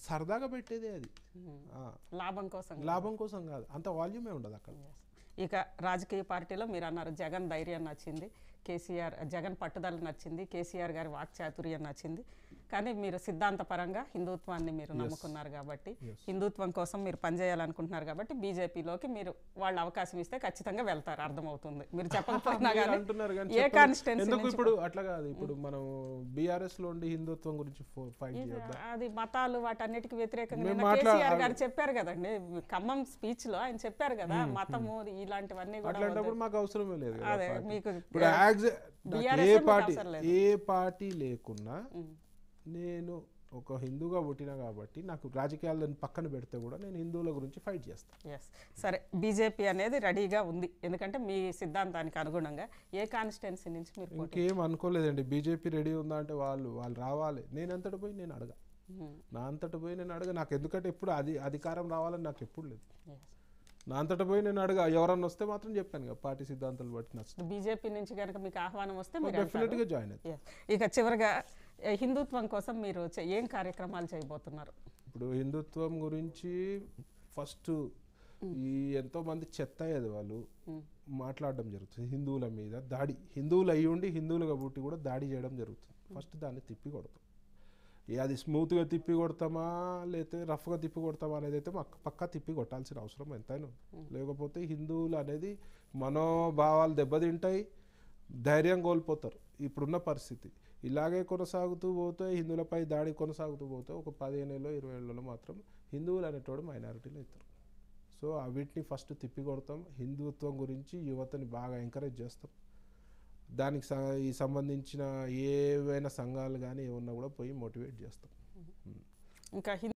సరదాగా పెట్టేదే అది ఆ, లాభం కోసం లాభం కోసం కాదు అంత వాల్యూమే ఉండదు అక్కడ ఇక రాజకీయ పార్టీలో మీరు అన్నారు జగన్ ధైర్యం నచ్చింది కేసీఆర్ జగన్ పట్టుదల నచ్చింది కేసీఆర్ గారి వాక్చాతుర్యం నచ్చింది కానీ మీరు సిద్ధాంతపరంగా హిందుత్వాన్ని మీరు నమ్ముకున్నారు కాబట్టి హిందుత్వం కోసం మీరు పనిచేయాలనుకుంటున్నారు కాబట్టి బీజేపీలోకి మీరు వాళ్ళు అవకాశం ఇస్తే ఖచ్చితంగా వెళ్తారు అర్థమవుతుంది మీరు చెప్పకపోయినా మీరు కానీ అంటున్నారు కానీ ఏ చెప్పండి. కాన్స్టిట్యున్సీ ఎందుకు ఇప్పుడు అట్లా కాదు ఇప్పుడు మనం బీఆర్ఎస్ లో ఉండి హిందుత్వం గురించి ఫైట్ చేయొద్దా అది మతాలు వాటన్నిటికి వ్యతిరేకంగా మేము నిన్న మాట్లా- కేసీఆర్ గారు చెప్పారు కదండి ఖమ్మం స్పీచ్ లో ఆయన చెప్పారు కదా మతము ఇలాంటివన్నీ కూడా అట్లాంటప్పుడు మాకు అవసరమే లేదు కదా అదే పార్టీ. మీకు ఇప్పుడు యాక్స- నాకు BRS ఏ మీకు పార్టీ అవసరం లేదు. ఏ పార్టీ లేకున్నా నేను ఒక హిందూగా పుట్టినా కాబట్టి నాకు రాజకీయాలను పక్కన పెడితే కూడా నేను హిందువుల గురించి ఫైట్ చేస్తాను ఎస్ సరే బీజేపీ అనేది రెడీగా ఉంది ఎందుకంటే మీ సిద్ధాంతానికి అనుగుణంగా ఏ కాన్స్టిట్యున్సీ నుంచి మీరు పోటీ ఇంకేం అనుకోలేదండి బీజేపీ రెడీ ఉందా అంటే వాళ్ళు వాళ్ళు రావాలి నేను అంతటి పోయి నేను అడగా మ్మ్. నా అంతటి పోయి నేను అడగా నాకు ఎందుకంటే ఎప్పుడు అది అధికారం రావాలని నాకు ఎప్పుడు లేదు Yes. నా అంతటి పోయి నేను అడగా ఎవరన్నా వస్తే మాత్రం చెప్పాను కదా పార్టీ సిద్ధాంతాలు బట్టి నచ్చుతుంది బీజేపీ నుంచి కనుక మీకు ఆహ్వానం వస్తే మీరు డెఫినెట్ గా జాయిన్ అవుతాను Yes. ఇక చివరిగా ఏ, హిందుత్వం కోసం మీరు చే- ఏం కార్యక్రమాలు చేయబోతున్నారు ఇప్పుడు హిందుత్వం గురించి ఫస్ట్ ఈ ఎంతో మంది చెత్త అయ్యేది వాళ్ళు మాట్లాడడం జరుగుతుంది హిందువుల మీద దాడి హిందువులు అయ్యి ఉండి హిందువులుగా పుట్టి కూడా దాడి చేయడం జరుగుతుంది ఫస్ట్ దాన్ని తిప్పి కొడతాం ఏ అది స్మూత్గా తిప్పి కొడతామా లేకపోతే రఫ్గా తిప్పి కొడతామా అనేది అయితే మాకు పక్కా తిప్పి కొట్టాల్సిన అవసరం ఎంతైనా ఉంది. లేకపోతే హిందువులు అనేది మనోభావాలు దెబ్బతింటాయి ధైర్యం కోల్పోతారు ఇప్పుడున్న పరిస్థితి ఇలాగే కొనసాగుతూ పోతే హిందువులపై దాడి కొనసాగుతూ పోతే ఒక పదిహేను ఏళ్ళు ఇరవై ఏళ్ళలో మాత్రం హిందువులు అనేటోడు మైనారిటీలు అవుతారు సో ఆ వీటిని ఫస్ట్ తిప్పి కొడతాం హిందుత్వం గురించి యువతని బాగా ఎంకరేజ్ చేస్తాం దానికి స- ఈ సంబంధించిన ఏవైనా సంఘాలు కానీ ఏమన్నా కూడా పోయి మోటివేట్ చేస్తాం ఇంకా